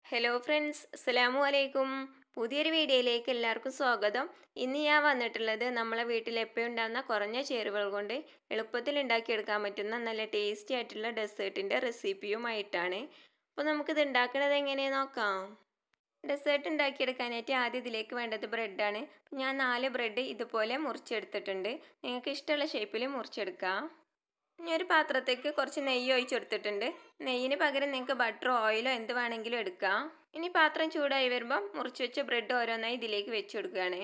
hello friends അസ്സലാമു അലൈക്കും പുതിയൊരു വീഡിയോയിലേക്ക് എല്ലാവർക്കും സ്വാഗതം ഇന്ന് ഞാൻ വന്നിട്ടുള്ളത് നമ്മളെ വീട്ടിൽ എപ്പോഴും ഉണ്ടാകുന്ന കുറഞ്ഞ ചേരുവകൾ കൊണ്ട് എളുപ്പത്തിൽ ഉണ്ടാക്കിയെടുക്കാൻ പറ്റുന്ന നല്ല ടേസ്റ്റി ആയിട്ടുള്ള ഡെസേർട്ടിൻ്റെ റെസിപ്പിയുമായിട്ടാണ് അപ്പോൾ നമുക്കിത് ഉണ്ടാക്കുന്നത് എങ്ങനെയാണ് നോക്കാം ഡെസേർട്ട് ഉണ്ടാക്കിയെടുക്കാനായിട്ട് ആദ്യം ഇതിലേക്ക് വേണ്ടത് ബ്രെഡാണ് ഞാൻ നാല് ബ്രെഡ് ഇതുപോലെ മുറിച്ചെടുത്തിട്ടുണ്ട് നിങ്ങൾക്ക് ഇഷ്ടമുള്ള ഷേപ്പിൽ മുറിച്ചെടുക്കാം ഇനി ഒരു പാത്രത്തേക്ക് കുറച്ച് നെയ്യ് ഒഴിച്ചെടുത്തിട്ടുണ്ട് നെയ്യിന് പകരം നിങ്ങൾക്ക് ബട്ടറോ ഓയിലോ എന്ത് വേണമെങ്കിലും എടുക്കാം ഇനി പാത്രം ചൂടായി വരുമ്പം മുറിച്ച് വെച്ച ബ്രെഡ് ഓരോന്നായി ഇതിലേക്ക് വെച്ച് കൊടുക്കുകയാണ്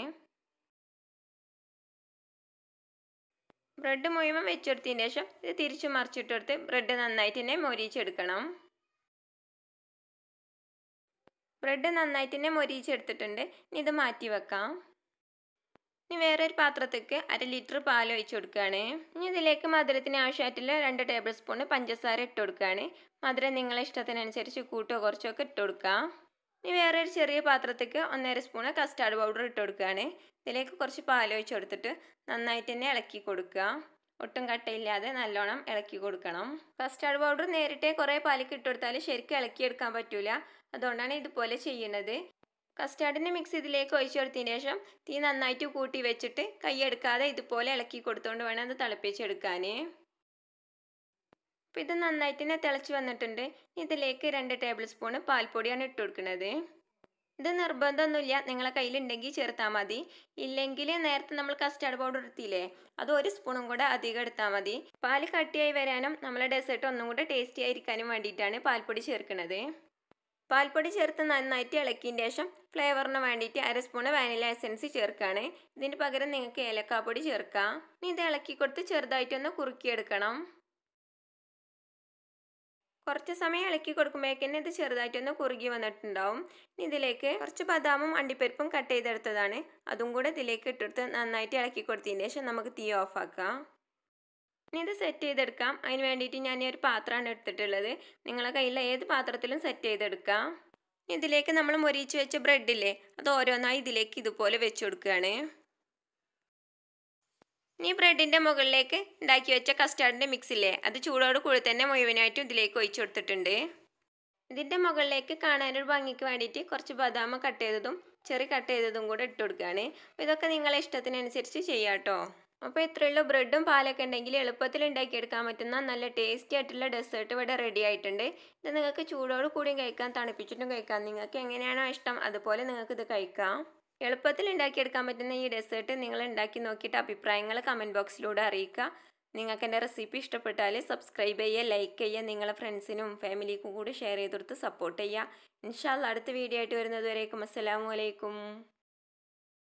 ബ്രെഡ് മുഴുവൻ വെച്ചെടുത്തതിന് ശേഷം ഇത് തിരിച്ച് മറിച്ചിട്ടെടുത്ത് ബ്രെഡ് നന്നായിട്ട് തന്നെ മൊരിച്ചെടുക്കണം ബ്രെഡ് നന്നായിട്ട് തന്നെ മൊരിച്ചെടുത്തിട്ടുണ്ട് ഇനി ഇത് മാറ്റി വെക്കാം ഇനി വേറൊരു പാത്രത്തേക്ക് അര ലിറ്റർ പാൽ ഒഴിച്ച് കൊടുക്കുകയാണ് ഇനി ഇതിലേക്ക് മധുരത്തിന് ആവശ്യമായിട്ടുള്ള രണ്ട് ടേബിൾ സ്പൂൺ പഞ്ചസാര ഇട്ട് കൊടുക്കുകയാണ് മധുരം നിങ്ങളെ ഇഷ്ടത്തിനനുസരിച്ച് കൂട്ടോ കുറച്ചോ ഒക്കെ ഇട്ട് കൊടുക്കാം ഇനി വേറൊരു ചെറിയ പാത്രത്തേക്ക് ഒന്നര സ്പൂൺ കസ്റ്റാർഡ് പൗഡർ ഇട്ട് കൊടുക്കുകയാണ് ഇതിലേക്ക് കുറച്ച് പാൽ ഒഴിച്ച് കൊടുത്തിട്ട് നന്നായിട്ട് തന്നെ ഇളക്കി കൊടുക്കുക ഒട്ടും കട്ടയില്ലാതെ നല്ലോണം ഇളക്കി കൊടുക്കണം കസ്റ്റാർഡ് പൗഡർ നേരിട്ടേ കുറേ പാലിക്ക് ഇട്ട് കൊടുത്താൽ ശരിക്കും ഇളക്കിയെടുക്കാൻ പറ്റൂല അതുകൊണ്ടാണ് ഇതുപോലെ ചെയ്യുന്നത് കസ്റ്റാർഡിൻ്റെ മിക്സ് ഇതിലേക്ക് ഒഴിച്ചു കൊടുത്തതിന് ശേഷം തീ നന്നായിട്ട് കൂട്ടി വെച്ചിട്ട് കൈയെടുക്കാതെ ഇതുപോലെ ഇളക്കി കൊടുത്തുകൊണ്ട് വേണം അത് തിളപ്പിച്ചെടുക്കാൻ അപ്പോൾ ഇത് നന്നായിട്ട് തന്നെ തിളച്ച് വന്നിട്ടുണ്ട് ഇതിലേക്ക് രണ്ട് ടേബിൾ സ്പൂൺ പാൽപ്പൊടിയാണ് ഇട്ട് കൊടുക്കുന്നത് ഇത് നിർബന്ധമൊന്നുമില്ല നിങ്ങളെ കയ്യിലുണ്ടെങ്കിൽ ചേർത്താൽ മതി ഇല്ലെങ്കിൽ നേരത്തെ നമ്മൾ കസ്റ്റാർഡ് പൗഡർ എടുത്തില്ലേ അത് ഒരു സ്പൂണും കൂടെ അധികം എടുത്താൽ മതി പാൽ കട്ടിയായി വരാനും നമ്മളെ ഡെസേർട്ട് ഒന്നും കൂടെ ടേസ്റ്റി ആയിരിക്കാനും വേണ്ടിയിട്ടാണ് പാൽപ്പൊടി ചേർക്കുന്നത് പാൽപ്പൊടി ചേർത്ത് നന്നായിട്ട് ഇളക്കിയതിന് ശേഷം ഫ്ലേവറിന് വേണ്ടിയിട്ട് അര സ്പൂണ് വാനില എസൻസ് ചേർക്കുകയാണ് ഇതിന് പകരം നിങ്ങൾക്ക് ഏലക്കാപ്പൊടി ചേർക്കാം ഇനി ഇത് ഇളക്കി കൊടുത്ത് ചെറുതായിട്ടൊന്ന് കുറുക്കിയെടുക്കണം കുറച്ച് സമയം ഇളക്കി കൊടുക്കുമ്പോഴേക്കന്നെ ഇത് ചെറുതായിട്ടൊന്ന് കുറുകി വന്നിട്ടുണ്ടാവും ഇനി ഇതിലേക്ക് കുറച്ച് ബദാമും അണ്ടിപ്പരിപ്പും കട്ട് ചെയ്തെടുത്തതാണ് അതും കൂടെ ഇതിലേക്ക് ഇട്ടെടുത്ത് നന്നായിട്ട് ഇളക്കി കൊടുത്തതിന് ശേഷം നമുക്ക് തീ ഓഫാക്കാം ഇനി ഇത് സെറ്റ് ചെയ്തെടുക്കാം അതിന് വേണ്ടിയിട്ട് ഞാൻ ഈ ഒരു പാത്രമാണ് എടുത്തിട്ടുള്ളത് നിങ്ങളെ കയ്യിൽ ഏത് പാത്രത്തിലും സെറ്റ് ചെയ്തെടുക്കാം ഇതിലേക്ക് നമ്മൾ മൊരിച്ച് വെച്ച ബ്രെഡില്ലേ അത് ഓരോന്നായി ഇതിലേക്ക് ഇതുപോലെ വെച്ച് കൊടുക്കുകയാണ് ഇനി ബ്രെഡിൻ്റെ മുകളിലേക്ക് ഉണ്ടാക്കി വെച്ച കസ്റ്റാർഡിൻ്റെ മിക്സ് ഇല്ലേ അത് ചൂടോട് കൂടി തന്നെ മുഴുവനായിട്ടും ഇതിലേക്ക് ഒഴിച്ചു കൊടുത്തിട്ടുണ്ട് ഇതിൻ്റെ മുകളിലേക്ക് കാണാനൊരു ഭംഗിക്ക് വേണ്ടിയിട്ട് കുറച്ച് ബദാമ കട്ട് ചെയ്തതും ചെറി കട്ട് ചെയ്തതും കൂടെ ഇട്ട് കൊടുക്കുകയാണ് അപ്പോൾ ഇതൊക്കെ നിങ്ങളെ ഇഷ്ടത്തിനനുസരിച്ച് ചെയ്യാം കേട്ടോ അപ്പോൾ ഇത്രയുള്ള ബ്രെഡും പാലൊക്കെ ഉണ്ടെങ്കിൽ എളുപ്പത്തിൽ ഉണ്ടാക്കിയെടുക്കാൻ പറ്റുന്ന നല്ല ടേസ്റ്റി ആയിട്ടുള്ള ഡെസേർട്ട് ഇവിടെ റെഡി ആയിട്ടുണ്ട് ഇത് നിങ്ങൾക്ക് ചൂടോട് കൂടിയും കഴിക്കാം തണുപ്പിച്ചിട്ടും കഴിക്കാം നിങ്ങൾക്ക് എങ്ങനെയാണോ ഇഷ്ടം അതുപോലെ നിങ്ങൾക്ക് ഇത് കഴിക്കാം എളുപ്പത്തിൽ ഉണ്ടാക്കിയെടുക്കാൻ പറ്റുന്ന ഈ ഡെസേർട്ട് നിങ്ങൾ ഉണ്ടാക്കി നോക്കിയിട്ട് അഭിപ്രായങ്ങൾ കമൻറ്റ് ബോക്സിലൂടെ അറിയിക്കുക നിങ്ങൾക്ക് എൻ്റെ റെസിപ്പി ഇഷ്ടപ്പെട്ടാൽ സബ്സ്ക്രൈബ് ചെയ്യുക ലൈക്ക് ചെയ്യുക നിങ്ങളെ ഫ്രണ്ട്സിനും ഫാമിലിക്കും കൂടി ഷെയർ ചെയ്ത് കൊടുത്ത് സപ്പോർട്ട് ചെയ്യുക ഇൻഷാല്ല അടുത്ത വീഡിയോ ആയിട്ട് വരുന്നത് വരേക്കും അസ്സലാമു അലൈക്കും